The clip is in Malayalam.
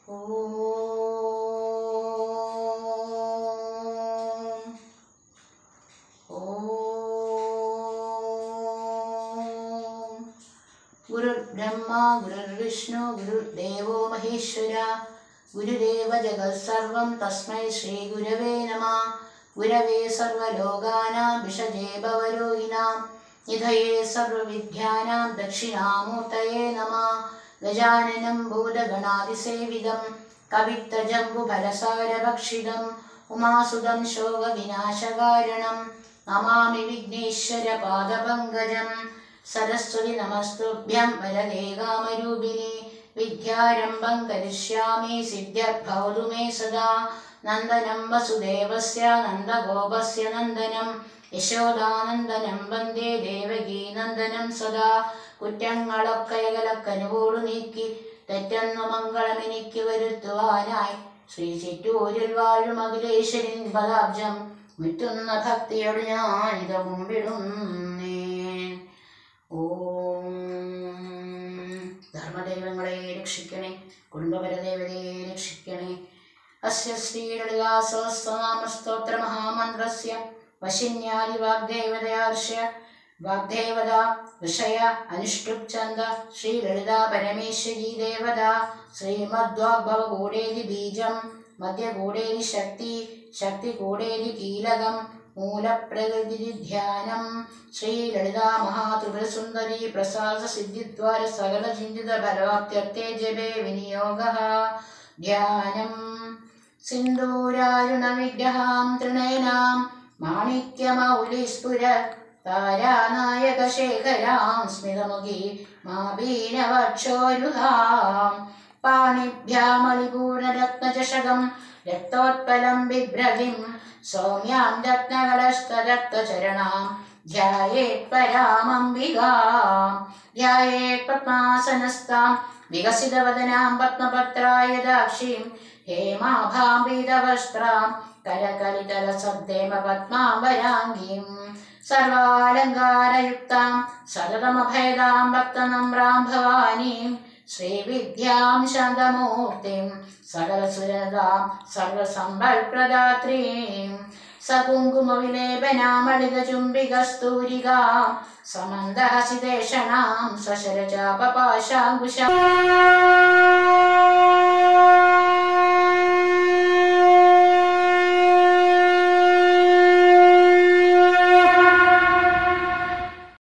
ഓം ഓം ഗുരുർബ്രഹ്മ ഗുരുർവിഷ്ണു ഗുരുദേവോ മഹേശ്വര ഗുരുദേവ ജഗത് സർവം തസ്മൈ ശ്രീ ഗുരവേ നമ ഗുരവേ സർവലോകാനാം വിഷജേ ഭവരോഹിണാം നിധയേ സർവവിദ്യാനാം ദക്ഷിണാമൂർത്തയേ നമ ഗജാനനം ഭൂതഗണാതിസേവിതം കവിത്തജംബുഫലസാരഭക്ഷിതം ഉമാസുതം ശോകവിനാശകാരണം നമാമി വിഘ്നേശ്വര പാദപങ്കജം സരസ്വതി നമസ്തുഭ്യം വരദേ കാമരൂപിണി വിദ്യാരംഭം കരിഷ്യാമി സിദ്ധ്യർഭവതു മേ സദാ നന്ദനം വസുദേവസ്യ നന്ദഗോപസ്യ നന്ദനം യശോദാനന്ദനം വന്ദേ ദേവകീ നന്ദനം സദാ കുറ്റങ്ങളൊക്കെ അകലക്കനുവോടു നീക്കി തെറ്റെന്നു മംഗളം എനിക്ക് വരുത്തുവാനായി ശ്രീ ചിറ്റൂരിൽ വാഴും അഖിലേശ്വരൻ പദാബ്ജം മുറ്റുന്ന ഭക്തിയോട് ഞാൻ ഇത് കുമ്പിടുന്നേ ഓം ധർമ്മദൈവങ്ങളെ രക്ഷിക്കണേ കുടുംബപരദേവതയെ രക്ഷിക്കണേ അസ്യ ശ്രീലളിതാസഹസ്രനാമസ്തോത്ര മഹാമന്ത്രസ്യ വശിന്യാദി വാഗ്ദേവതയാർഷ്യ വാഗ്ദേവത വിഷയ അനുഷ്ടുപ് ചന്ദ ശ്രീലളിത പരമേശ്വരി ദേവത ശ്രീമദ്വാഗ്ഭവ കൂടേതി ബീജം മധ്യകൂടേതി ശക്തി ശക്തി കൂടേതി കീലകം മൂലപ്രകൃതി ധ്യാനം ശ്രീലളിത മഹാത്രിപുരസുന്ദരി പ്രസാദ സിദ്ധിദ്വാര സകല ചിന്തിത ഫലവാപ്ത്യർത്ഥേ ജപേ വിനിയോഗ ധ്യാനം സിന്ദൂരാരുണ വിഗ്രഹാം തൃണേനാം മാണിക്യമൗലിസ്ഫുര താരാനായക ശേഖരാം സ്മിതമുഖി മാപീനവക്ഷോരുഹാം പാണിഭ്യാമളിപൂർണരത്നചഷകം രക്തോത്പലം ബിഭ്രതിം സൗമ്യാം രത്നകടസ്ഥരക്തചരണാം ധ്യായേത് പരാമംബികാം ധ്യായേത് പത്മാസനസ്താം വികസിതവദനാം പത്മപത്രായദാക്ഷീം ഹേമാഭാം പീതവസ്ത്രാം കരകലിതലസദ്ദേമ പത്മാംബരാംഗീം സർവാലങ്കാരയുക്താം സതതമഭയദാം ഭക്തനമ്രാം ഭവാനീം ശ്രീവിദ്യാം ശാന്തമൂർത്തിം സകലസുരതാം സർവസമ്പൽപ്രദാത്രീം സകുങ്കുമവിലേപനാമളികചുംബികസ്തൂരികാം സമന്തഹസിതേഷണാം സശരചാപപാശാങ്കുശ